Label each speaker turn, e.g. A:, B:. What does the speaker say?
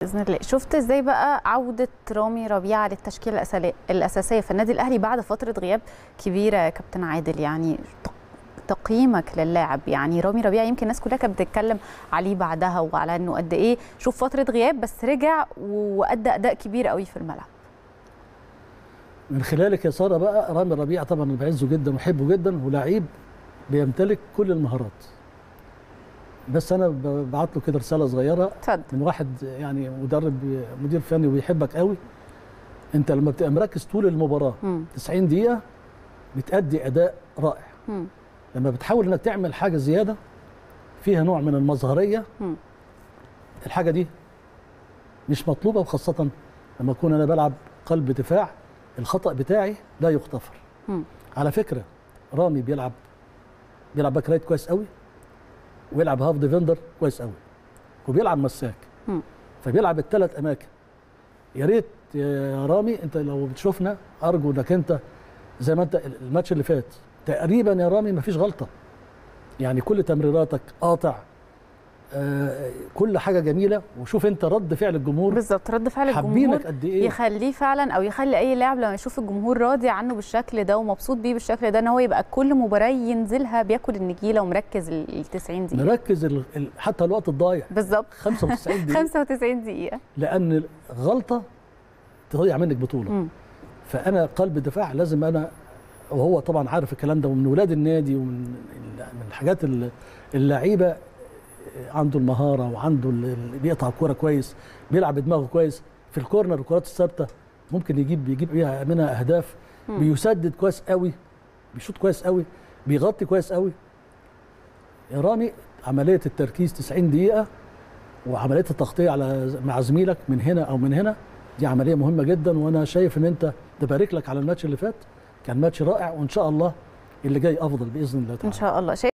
A: باذن الله شفت ازاي بقى عوده رامي ربيعه للتشكيله الأسالي- الاساسيه في النادي الاهلي بعد فتره غياب كبيره يا كابتن عادل يعني تق- تقييمك للاعب يعني رامي ربيعه يمكن الناس كلها كانت بتتكلم عليه بعدها وعلى انه قد ايه شوف فتره غياب بس رجع وادى اداء كبير قوي في الملعب
B: من خلالك يا ساره بقى رامي ربيعه طبعا انا بعزه جدا وبحبه جدا ولاعيب بيمتلك كل المهارات بس انا ب- بعت له كده رساله صغيره
A: اتفضل
B: من واحد يعني مدرب مدير فني وبيحبك قوي انت لما بتبقى مركز طول المباراه
A: مم.
B: 90 دقيقه بتأدي اداء رائع
A: مم.
B: لما بتحاول انك تعمل حاجه زياده فيها نوع من المظهريه
A: مم.
B: الحاجه دي مش مطلوبه وخاصه لما اكون انا بلعب قلب دفاع الخطا بتاعي لا يغتفر
A: مم.
B: على فكره رامي بيلعب بيلعب باك رايت كويس قوي ويلعب هاف ديفندر كويس قوي وبيلعب مساك
A: مم.
B: فبيلعب الثلاث اماكن يا ريت يا رامي انت لو بتشوفنا ارجو انك انت زي ما انت الماتش اللي فات تقريبا يا رامي مفيش غلطه يعني كل تمريراتك قاطع آه كل حاجه جميله وشوف انت رد فعل الجمهور
A: بالظبط رد فعل الجمهور
B: حابينك قد ايه
A: يخليه فعلا او يخلي اي لاعب لما يشوف الجمهور راضي عنه بالشكل ده ومبسوط بيه بالشكل ده ان هو يبقى كل مباراه ينزلها بياكل النجيله ومركز ال 90 دقيقه
B: نركز ال... ال... حتى الوقت الضايع
A: بالظبط
B: 95 دقيقه
A: 95 دقيقه
B: لان غلطه تضيع منك بطوله
A: مم.
B: فانا قلب الدفاع لازم انا وهو طبعا عارف الكلام ده ومن ولاد النادي ومن من الحاجات ال- اللعيبه عنده المهاره وعنده ال- ال- بيقطع الكوره كويس بيلعب بدماغه كويس في الكورنر الكرات الثابته ممكن يجيب بيجيب بيها منها اهداف
A: مم.
B: بيسدد كويس قوي بيشوط كويس قوي بيغطي كويس قوي يا رامي عمليه التركيز 90 دقيقه وعمليه التغطيه على مع زميلك من هنا او من هنا دي عمليه مهمه جدا وانا شايف ان انت تبارك لك على الماتش اللي فات كان ماتش رائع وان شاء الله اللي جاي افضل باذن الله تعالى
A: ان شاء الله شايف